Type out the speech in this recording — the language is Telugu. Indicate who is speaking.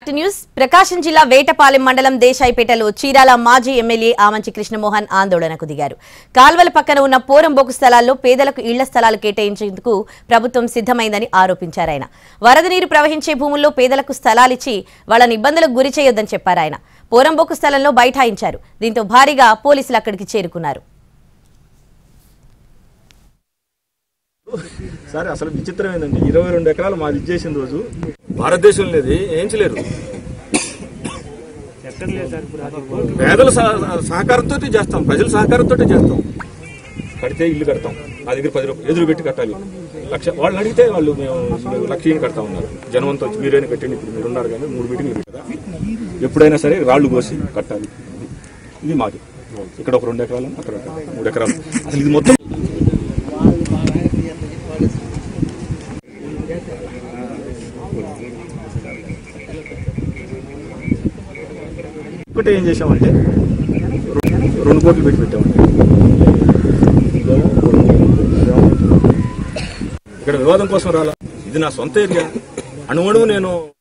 Speaker 1: టు న్యూస్ ప్రకాశం జిల్లా వేటపాలెం మండలం దేశాయిపేటలో చీరాల మాజీ ఎమ్మెల్యే ఆమంచి కృష్ణమోహన్ ఆందోళనకు దిగారు కాల్వల పక్కన ఉన్న పోరంబోకు స్థలాల్లో పేదలకు ఇళ్ల స్థలాలు కేటాయించేందుకు ప్రభుత్వం సిద్ధమైందని ఆరోపించారు ఆయన వరద నీరు ప్రవహించే భూముల్లో పేదలకు స్థలాలిచ్చి వాళ్ళని ఇబ్బందులకు గురి చేయొద్దని చెప్పారు ఆయన పోరంబోకు స్థలంలో బైఠాయించారు దీంతో భారీగా పోలీసులు అక్కడికి చేరుకున్నారు
Speaker 2: సరే అసలు విచిత్రం ఏంటంటే ఇరవై రెండు ఎకరాలు మాది ఇచ్చేసిన రోజు భారతదేశం లేదు ఏంచలేరు పేదల సహ- సహకారంతో చేస్తాం ప్రజల సహకారంతో చేస్తాం కడితే ఇల్లు కడతాం నా దగ్గర పది రూపాయలు ఎదురు పెట్టి కట్టాలి లక్ష వాళ్ళు అడిగితే వాళ్ళు మేము లక్ష ఏం కడతా ఉన్నారు జనవంతో వచ్చి మీరైనా కట్టండి ఇప్పుడు మీరు ఉన్నారు కానీ మూడు మీటింగ్లు కదా ఎప్పుడైనా సరే రాళ్ళు కోసి కట్టాలి ఇది మాది ఇక్కడ ఒక రెండు ఎకరాలు అక్కడ ఒక మూడు ఎకరాలు అసలు ఇది మొత్తం ఒకటి ఏం చేసామంటే రెండు- రెండు కోట్లు పెట్టి పెట్టామండి ఇదేమో ఇదేమో ఇక్కడ వివాదం కోసం రాలా ఇది నా సొంత ఏరియా అణువణువు నేను